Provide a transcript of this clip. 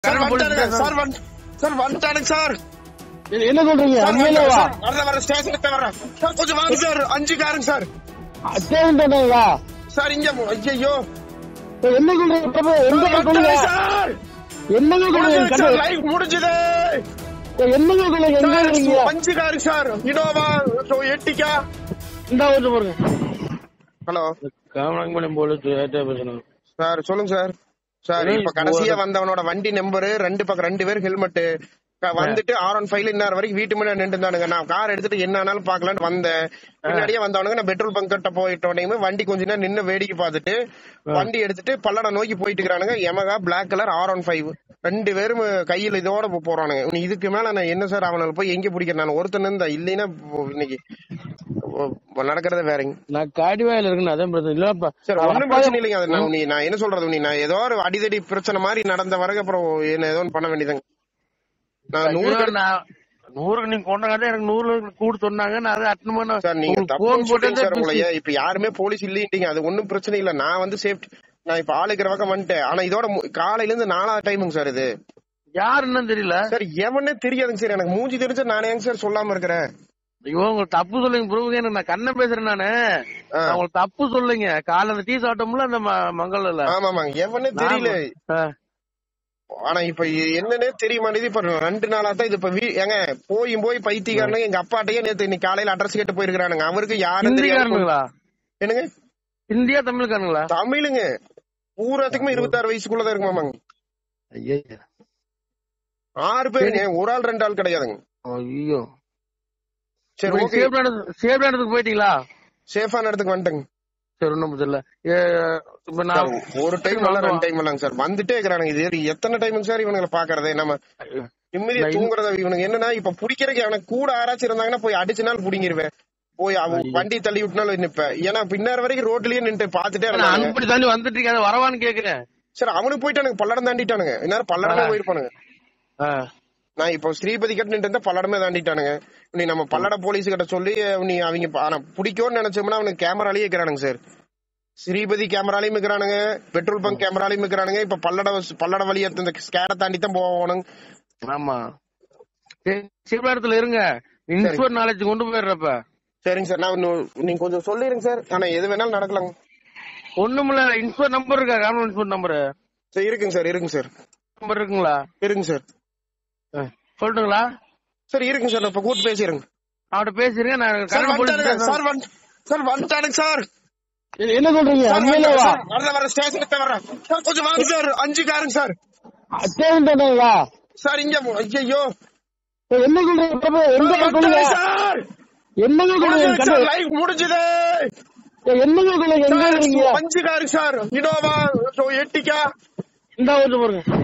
Sir current வந்துட்டானுங்க police sir வந்து sir வந்துட்டானுங்க சார் இது என்ன சொல்றீங்க சார் உண்மையிலே வா சார், வர வர ஸ்டேஷனுக்கு வரேன் சார் கொஞ்சம் வாங்க சார் அஞ்சு காருங்க சார் அத்தேவன் தானேங்களா சார் இங்க ஐயோ என்ன சொல்றீங்க பிரபு, என்னங்க சொல்லுங்க சார் என்னங்க சொல்லுங்க சார் லைவ் முடிஞ்சது என்னங்க சொல்லுங்க எங்க சார் இருக்கீங்க அஞ்சு காருங்க சார் இனோவா எட்டிக்கா இந்த வந்து பாருங்க ஹலோ காமராஜபாளையம் போலீஸ் ஏட்டா பேசணும் சார் சொல்லுங்க சார் சார் ஏய், இப்ப கடைசியா வந்தவனோட வண்டி நம்பரு ரெண்டு பக்கம் ரெண்டு பேர் ஹெல்மெட் வந்துட்டு ஆர் ஒன் ஃபைவ்ல இன்னொரு வரைக்கும் வீட்டு முன்னாடி நின்று இருந்தானுங்க நான் கார் எடுத்துட்டு என்ன ஆனாலும் பாக்கலாம்னு வந்தேன் பின்னாடியே வந்தவனுங்க நான் பெட்ரோல் பங்க் கிட்ட போயிட்டோனையுமே வண்டி கொஞ்ச நேரம் நின்னு வேடிக்கை பார்த்துட்டு வண்டி எடுத்துட்டு பல்லடம் நோக்கி போயிட்டு இருக்கானுங்க Yamaha black colour R one five ரெண்டு பேரும் கையில இதோட போ- போறானுங்க இனி இதுக்கு மேல நான் என்ன சார் அவனால போய் எங்க பிடிக்கிறேன் நான் ஒருத்தன் இருந்தா இல்லைன்னா இப்போ இன்னைக்கு ஓ, நடக்கிறதே வேறங்க நான் காடிவாயில இருக்குன்னு அதான் பிரச்சனை இல்லப்பா சார் ஒண்ணும் பிரச்சனை இல்லைங்க அது நான் நீ நான் என்ன சொல்றது நீ நான் ஏதோ ஒரு அடிதடி பிரச்சனை மாதிரி நடந்த வரைக்கும் அப்புறம் என்ன ஏதோ ஒண்ணு பண்ண வேண்டியதுங்க நான் நூறு ஐயோ, நான் நூறுக்கு நீங்க கொண்டாங்க எனக்கு நூறு கூட சொன்னாங்க நான் அதை அட்டன் பண்ண சார் நீங்க உங்களுக்கு தப்பு phone சொல்றீங்க சார் போட்டதே உங்களைய இப்ப யாருமே போலீஸ் இல்லீங்க அது ஒண்ணும் பிரச்சனை இல்ல நான் வந்து சேஃப்டி நான் இப்ப ஆளுக்கிற பக்கம் வந்துட்டேன் ஆனா இதோட மு- காலையில இருந்து நாலாவது டைமுங்க சார் இது யாருன்னு தெரியல சார் எவனே தெரியாதுங்க சார் எனக்கு மூஞ்சி தெரிஞ்சா நானே ஏங்க சார் சொல்லாம இருக்கிறேன் ஐயோ உங்களுக்கு தப்பு சொல்லுங்க ப்ரூவ் எனக்கு நான் கண்ண பேசுறேன் நானு ஆ. நான் உங்களுக்கு தப்பு சொல்லுங்க காலைல அந்த டீ சாப்பிட்டோம்ல அந்த ம- மங்கல்ல ஆமா ஆமாங்க எவனே தெரியல ஆ. ஆனா இப்ப என்னன்னே தெரிய மாட்டேங்குது இப்ப ரெண்டு நாளா தான் இது இப்ப வீ- ஏங்க போயும் போய் பைத்தியக்காரனுங்க எங்க அப்பாட்டையே நேத்து இன்னைக்கு காலையில அட்ரஸ் கேட்டு போயிருக்கானுங்க அவருக்கு யாரும் தெரியாது ஹிந்திக்காரனுங்களா என்னங்க இந்தியா தமிழ்காரனுங்களா தமிழுங்க பூராத்துக்குமே இருபத்தாறு வயசுக்குள்ளதான் இருக்குமாமாங்க ஐயோ ஆறு பேருங்க ஒரு ஆள் ரெண்டு ஆள் கிடையாதுங்க ஐயோ சரி ஓகே சேஃப் இடத்துக்கு போயிட்டீங்களா சேஃபான இடத்துக்கு வந்துட்டேங்க சரி ஒண்ணும் தெரியல இப்ப நான் ஒரு டைம் இல்ல ரெண்டு டைம் இல்லங்க சார் வந்துட்டே இருக்கிறானுங்க இது எத்தனை டைமுங்க சார் இவனுங்களை பாக்குறதே நம்ம நிம்மதியா தூங்குறத இவனுக்கு என்னன்னா இப்ப பிடிக்கிறதுக்கு எனக்கு கூட யாராச்சும் இருந்தாங்கன்னா போய் அடிச்ச நாள் புடிங்கிருவேன் போய் அவன் வண்டி தள்ளி விட்டுனாலும் நிப்பேன் ஏன்னா பின்னார் வரைக்கும் ரோட்லயே நின்று பாத்துட்டே நான் இருந்தாங்க அனுப்பி தாண்டி வந்துட்டு இருக்கேன் அது வரவான்னு கேக்குறேன் சார் அவனுக்கு போயிட்டானுங்க பல்லடம் தாண்டிட்டானுங்க இந்நேரம் பல்லடமே போயிருப்பானுங்க ஆ. நான் இப்போ ஸ்ரீபதி கிட்ட நின்று இருந்தா பல்லடமே தாண்டிட்டானுங்க நீ நம்ம பல்லட போலீஸ் கிட்ட சொல்லி நீ அவங்க ப- ஆனா பிடிக்கும்னு நினைச்சோம்னா அவனுக்கு கேமராலயே இருக்கிறானுங்க சார் ஸ்ரீபதி கேமராலையும் இருக்கிறானுங்க பெட்ரோல் பங்க் கேமராலையும் இருக்கிறானுங்க இப்ப பல்லட வஸ்- பல்லட வழியா இந்த ஸ்கேட தாண்டி தான் போவானுங்க ஆமா சரி, சேஃப் இடத்துல இருங்க இன்ஸ்போர்ட் நாலேஜ் கொண்டு போயிடுறப்ப சரிங்க சார் நான் இன்னும் நீங்க கொஞ்சம் சொல்லிருங்க சார் ஆனா எது வேணாலும் நடக்கலாங்க ஒண்ணுமில்ல இன்ஸ்போர்ட் நம்பர் இருக்கா கவர்மெண்ட் இன்ஸ்போர்ட் நம்பர் சரி இருக்குங்க சார் இருக்குங்க சார் நம்பர் இருக்குங்களா இருக்குங்க சார் ஆ. சொல்லட்டுங்களா சார் இருக்குங்க சார் நான் இப்ப கூட்டு பேசிடுங்க அவட்ட பேசிருங்க நான் சார் கரண்ட் வந்துட்டானுங்க போலீஸ் சார் வந்து சார் வந்துட்டானுங்க சார் இது என்ன சொல்றீங்க சார் உண்மையிலே வா சார், வர வர ஸ்டேஷனுக்கு வரேன் சார் கொஞ்சம் வாங்க சார் அஞ்சு காருங்க சார் அத்தேவன் தானேங்களா சார் இங்க ஐயோ என்ன சொல்றீங்க பிரபு, என்னங்க சொல்லுங்க சார் என்னங்க சொல்லுங்க சார் லைவ் முடிஞ்சது என்னங்க சொல்லுங்க எங்க சார் இருக்கீங்க அஞ்சு காரு சார் இனோவா எட்டிக்கா இந்த வந்து பாருங்க